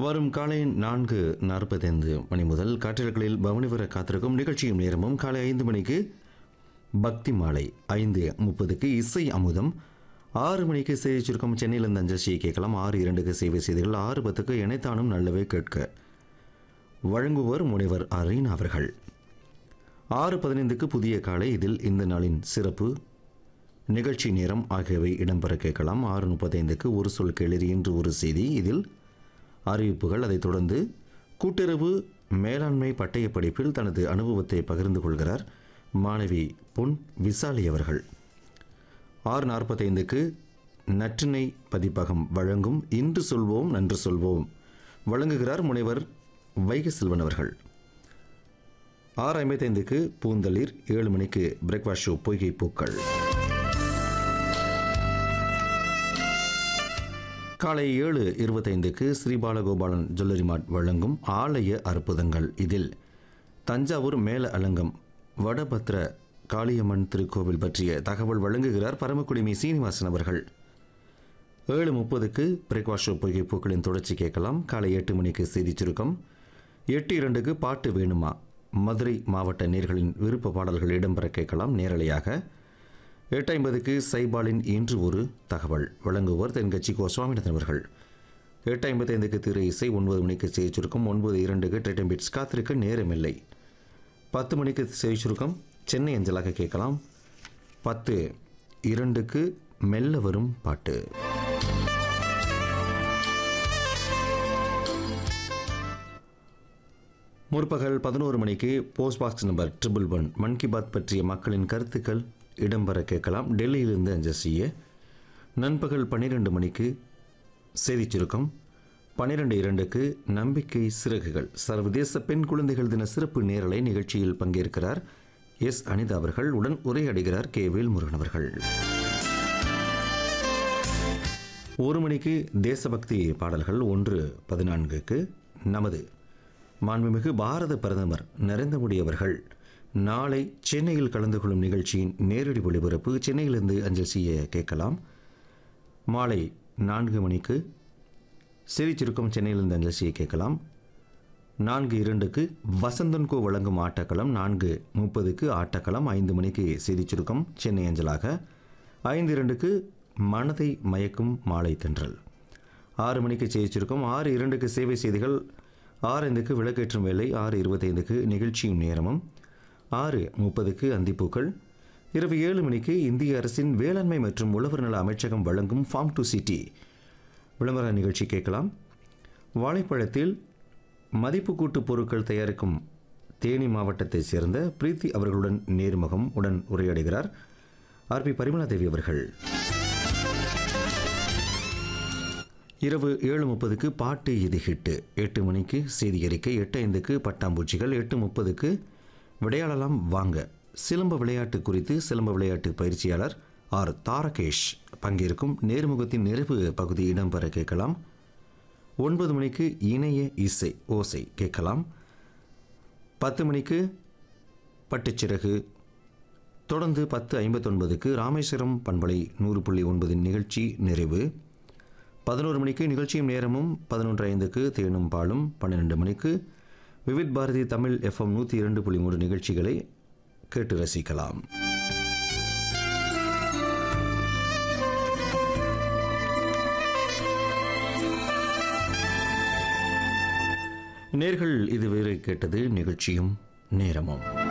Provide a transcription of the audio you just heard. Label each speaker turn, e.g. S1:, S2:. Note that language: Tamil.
S1: வரும் காலை நான்கு நாற்பத்தைந்து மணி முதல் காற்றில்களில் பவனி வர காத்திருக்கும் நிகழ்ச்சியும் நேரமும் காலை ஐந்து மணிக்கு பக்தி மாலை ஐந்து முப்பதுக்கு இசை அமுதம் ஆறு மணிக்கு செய்தி சுருக்கம் சென்னையிலிருந்து அஞ்சலியை கேட்கலாம் ஆறு இரண்டுக்கு சேவை செய்திகள் ஆறு பத்துக்கு இணைத்தானும் நல்லவே கேட்க வழங்குவர் முனைவர் அரீனா அவர்கள் ஆறு பதினைந்துக்கு புதிய காலை இதில் இந்த நாளின் சிறப்பு நிகழ்ச்சி நேரம் ஆகியவை இடம்பெற கேட்கலாம் ஆறு முப்பத்தைந்துக்கு ஒரு சொல் கேளிர் இன்று ஒரு செய்தி இதில் அறிவிப்புகள் அதைத் தொடர்ந்து கூட்டுறவு மேலாண்மை பட்டய படிப்பில் தனது அனுபவத்தை பகிர்ந்து கொள்கிறார் மாணவி பொன் விசாலி அவர்கள் ஆறு நாற்பத்தைந்துக்கு நற்றினை பதிப்பகம் வழங்கும் இன்று சொல்வோம் நன்று சொல்வோம் வழங்குகிறார் முனைவர் வைகை செல்வன் அவர்கள் ஆறு ஐம்பத்தைந்துக்கு பூந்தளிர் ஏழு மணிக்கு பிரேக்ஃபாஸ்ட் ஷோ பொய்கை பூக்கள் காலை ஏழு இருபத்தைந்துக்கு ஸ்ரீபாலகோபாலன் ஜுவல்லரி மார்ட் வழங்கும் ஆலய அற்புதங்கள் இதில் தஞ்சாவூர் மேல அலங்கம் வடபத்ர காளியம்மன் திருக்கோவில் பற்றிய தகவல் வழங்குகிறார் பரமக்குடிமி சீனிவாசன் அவர்கள் ஏழு முப்பதுக்கு பிரேக்வாஸ்ட் ஷோ பொய்கை பூக்களின் தொடர்ச்சி கேட்கலாம் காலை எட்டு மணிக்கு செய்தி சுருக்கம் எட்டு இரண்டுக்கு பாட்டு வேணுமா மதுரை மாவட்ட நேர்களின் விருப்ப பாடல்கள் இடம்பெற கேட்கலாம் நேரலையாக எட்டு ஐம்பதுக்கு சைபாலின் இன்று ஒரு தகவல் வழங்குவோர் தென்கட்சி கோ சுவாமிநாதன் அவர்கள் எட்டு ஐம்பத்தைந்துக்கு திரு இசை ஒன்பது மணிக்கு செய்தி சுருக்கம் ஒன்பது இரண்டுக்கு டெட்டம் பிட்ஸ் காத்திருக்க நேரமில்லை பத்து மணிக்கு செய்தி சுருக்கம் சென்னை அஞ்சலாக கேட்கலாம் பத்து இரண்டுக்கு மெல்ல வரும் பாட்டு முற்பகல் பதினோரு மணிக்கு post box number triple one Mann Ki Baat பற்றிய மக்களின் கருத்துக்கள் இடம்பெற கேட்கலாம் டெல்லியிலிருந்து அஞ்சல் செய்ய நண்பகல் பன்னிரெண்டு மணிக்கு செய்திச் சுருக்கம் பன்னிரெண்டு இரண்டுக்கு நம்பிக்கை சிறகுகள் சர்வதேச பெண் குழந்தைகள் தின சிறப்பு நேரலை நிகழ்ச்சியில் பங்கேற்கிறார் எஸ் அனிதா அவர்கள் உடன் உரையாடுகிறார் கே வேல்முருகன் அவர்கள் ஒரு மணிக்கு தேசபக்தி பாடல்கள் ஒன்று பதினான்குக்கு நமது மாண்புமிகு பாரத பிரதமர் நரேந்திர மோடி அவர்கள் நாளை சென்னையில் கலந்து கொள்ளும் நிகழ்ச்சியின் நேரடி ஒளிபரப்பு சென்னையிலிருந்து அஞ்சல் செய்ய கேட்கலாம் மாலை நான்கு மணிக்கு செய்தி சுருக்கம் சென்னையிலிருந்து அஞ்சல் செய்ய கேட்கலாம் நான்கு இரண்டுக்கு வசந்தன்கோ வழங்கும் ஆட்டக்களம் நான்கு முப்பதுக்கு ஆட்டக்களம் ஐந்து மணிக்கு செய்தி சுருக்கம் சென்னை அஞ்சலாக ஐந்து இரண்டுக்கு மனதை மயக்கும் மாலை தென்றல் ஆறு மணிக்கு செய்தி சுருக்கம் ஆறு இரண்டுக்கு சேவை செய்திகள் ஆறு ஐந்துக்கு விளக்கேற்றும் வேலை ஆறு இருபத்தைந்துக்கு நிகழ்ச்சியும் நேரமும் ஆறு முப்பதுக்கு அந்திப்பூக்கள் இரவு ஏழு மணிக்கு இந்திய அரசின் வேளாண்மை மற்றும் உழவர் நல அமைச்சகம் வழங்கும் ஃபார்ம் டு சிட்டி விளம்பர நிகழ்ச்சி கேட்கலாம் வாழைப்பழத்தில் மதிப்பு கூட்டு பொருட்கள் தயாரிக்கும் தேனி மாவட்டத்தைச் சேர்ந்த பிரீத்தி அவர்களுடன் நேர்முகம் உடன் உரையாடுகிறார் ஆர் பி பரிமளாதேவி அவர்கள் இரவு ஏழு முப்பதுக்கு பாட்டு இது ஹிட்டு எட்டு மணிக்கு செய்தி அறிக்கை எட்டு ஐந்துக்கு பட்டாம்பூச்சிகள் எட்டு முப்பதுக்கு விளையாடலாம் வாங்க சிலம்ப விளையாட்டு குறித்து சிலம்ப விளையாட்டு பயிற்சியாளர் ஆர் தாரகேஷ் பங்கேற்கும் நேர்முகத்தின் நிறைவு பகுதி இடம்பெற கேட்கலாம் ஒன்பது மணிக்கு இணைய இசை ஓசை கேட்கலாம் பத்து மணிக்கு பட்டுச்சிறகு தொடர்ந்து பத்து ஐம்பத்தொன்பதுக்கு ராமேஸ்வரம் பண்பலை நூறு புள்ளி ஒன்பதின் நிகழ்ச்சி நிறைவு பதினோரு மணிக்கு நிகழ்ச்சியும் நேரமும் பதினொன்று ஐந்துக்கு தேனும் பாலும் பன்னிரெண்டு மணிக்கு விவித் பாரதி தமிழ் எஃப்எம் நூற்றி இரண்டு புள்ளி மூன்று நிகழ்ச்சிகளை கேட்டு ரசிக்கலாம் நேர்கள் இதுவரை கேட்டது நிகழ்ச்சியும் நேரமும்